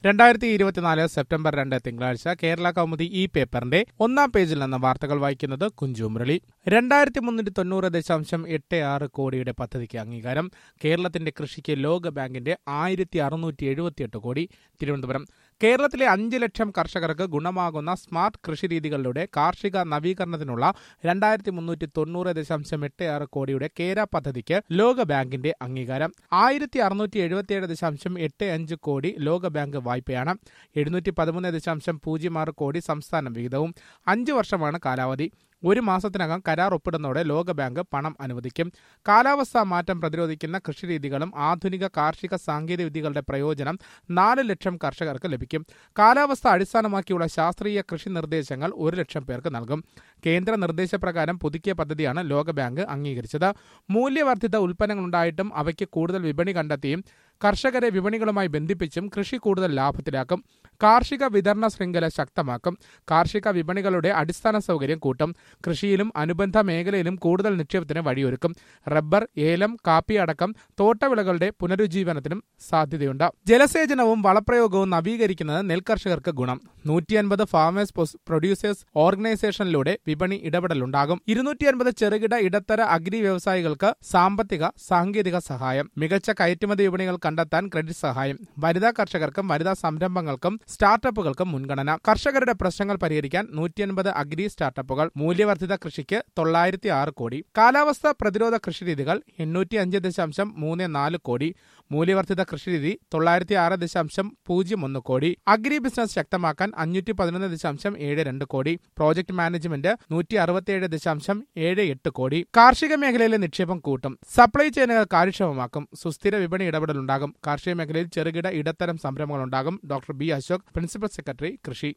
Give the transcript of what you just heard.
രണ്ടായിരത്തി ഇരുപത്തിനാല് സെപ്റ്റംബർ രണ്ട് തിങ്കളാഴ്ച കേരള കൗമുദി ഈ പേപ്പറിന്റെ ഒന്നാം പേജിൽ നിന്ന് വാർത്തകൾ വായിക്കുന്നത് കുഞ്ചു മുരളി രണ്ടായിരത്തി മുന്നൂറ്റി തൊണ്ണൂറ് ദശാംശം എട്ട് ആറ് കോടിയുടെ പദ്ധതിക്ക് അംഗീകാരം കേരളത്തിന്റെ കൃഷിക്ക് ലോക ബാങ്കിന്റെ ആയിരത്തി അറുന്നൂറ്റി എഴുപത്തിയെട്ട് കോടി തിരുവനന്തപുരം കേരളത്തിലെ അഞ്ച് ലക്ഷം കർഷകർക്ക് ഗുണമാകുന്ന സ്മാർട്ട് കൃഷിരീതികളിലൂടെ കാർഷിക നവീകരണത്തിനുള്ള രണ്ടായിരത്തി മുന്നൂറ്റി തൊണ്ണൂറ് ദശാംശം എട്ട് ആറ് കോടിയുടെ കേര പദ്ധതിക്ക് ലോക ബാങ്കിന്റെ അംഗീകാരം ആയിരത്തി അറുന്നൂറ്റി എഴുപത്തിയേഴ് ദശാംശം എട്ട് അഞ്ച് കോടി ലോക ബാങ്ക് വായ്പയാണ് എഴുന്നൂറ്റി പതിമൂന്ന് ദശാംശം പൂജ്യം ആറ് കോടി സംസ്ഥാന വിഹിതവും അഞ്ച് വർഷമാണ് കാലാവധി ഒരു മാസത്തിനകം കരാർ ഒപ്പിടുന്നതോടെ ലോകബാങ്ക് പണം അനുവദിക്കും കാലാവസ്ഥാ മാറ്റം പ്രതിരോധിക്കുന്ന കൃഷിരീതികളും ആധുനിക കാർഷിക സാങ്കേതിക വിദ്യകളുടെ പ്രയോജനം നാല് ലക്ഷം കർഷകർക്ക് ലഭിക്കും കാലാവസ്ഥ അടിസ്ഥാനമാക്കിയുള്ള ശാസ്ത്രീയ കൃഷി നിർദ്ദേശങ്ങൾ ഒരു ലക്ഷം പേർക്ക് നൽകും കേന്ദ്ര നിർദ്ദേശപ്രകാരം പുതുക്കിയ പദ്ധതിയാണ് ലോകബാങ്ക് അംഗീകരിച്ചത് മൂല്യവർദ്ധിത ഉൽപ്പന്നങ്ങളുണ്ടായിട്ടും അവയ്ക്ക് കൂടുതൽ വിപണി കണ്ടെത്തിയും കർഷകരെ വിപണികളുമായി ബന്ധിപ്പിച്ചും കൃഷി കൂടുതൽ ലാഭത്തിലാക്കും കാർഷിക വിതരണ ശൃംഖല ശക്തമാക്കും കാർഷിക വിപണികളുടെ അടിസ്ഥാന സൗകര്യം കൂട്ടും കൃഷിയിലും അനുബന്ധ മേഖലയിലും കൂടുതൽ നിക്ഷേപത്തിന് വഴിയൊരുക്കും റബ്ബർ ഏലം കാപ്പി അടക്കം തോട്ടവിളകളുടെ പുനരുജ്ജീവനത്തിനും സാധ്യതയുണ്ട് ജലസേചനവും വളപ്രയോഗവും നവീകരിക്കുന്നത് നെൽകർഷകർക്ക് ഗുണം നൂറ്റി അൻപത് ഫാമേഴ്സ് പ്രൊഡ്യൂസേഴ്സ് ഓർഗനൈസേഷനിലൂടെ വിപണി ഇടപെടലുണ്ടാകും ഇരുന്നൂറ്റി അൻപത് ചെറുകിട ഇടത്തര അഗ്രി വ്യവസായികൾക്ക് സാമ്പത്തിക സാങ്കേതിക സഹായം മികച്ച കയറ്റുമതി വിപണികൾ കണ്ടെത്താൻ ക്രെഡിറ്റ് സഹായം വനിതാ കർഷകർക്കും വനിതാ സംരംഭങ്ങൾക്കും സ്റ്റാർട്ടപ്പുകൾക്കും മുൻഗണന കർഷകരുടെ പ്രശ്നങ്ങൾ പരിഹരിക്കാൻ നൂറ്റി അൻപത് അഗ്രി സ്റ്റാർട്ടപ്പുകൾ മൂല്യവർദ്ധിത കൃഷിക്ക് തൊള്ളായിരത്തി ആറ് കോടി കാലാവസ്ഥ പ്രതിരോധ കൃഷിരീതികൾ എണ്ണൂറ്റി അഞ്ച് ദശാംശം മൂന്ന് നാല് കോടി മൂല്യവർദ്ധിത കൃഷിരീതി തൊള്ളായിരത്തി ആറ് ദശാംശം പൂജ്യം ഒന്ന് കോടി അഗ്രി ബിസിനസ് ശക്തമാക്കാൻ അഞ്ഞൂറ്റി പതിനൊന്ന് ദശാംശം ഏഴ് രണ്ട് കോടി പ്രോജക്ട് മാനേജ്മെന്റ് നൂറ്റി അറുപത്തിയേഴ് ദശാംശം ഏഴ് എട്ട് കോടി കാർഷിക മേഖലയിലെ നിക്ഷേപം കൂട്ടും സപ്ലൈ ചെയിനുകൾ കാര്യക്ഷമമാക്കും സുസ്ഥിര വിപണി ഇടപെടലുണ്ടാകും കാർഷിക മേഖലയിൽ ചെറുകിട ഇടത്തരം സംരംഭങ്ങളുണ്ടാകും doctor B Ashok principal secretary കൃഷി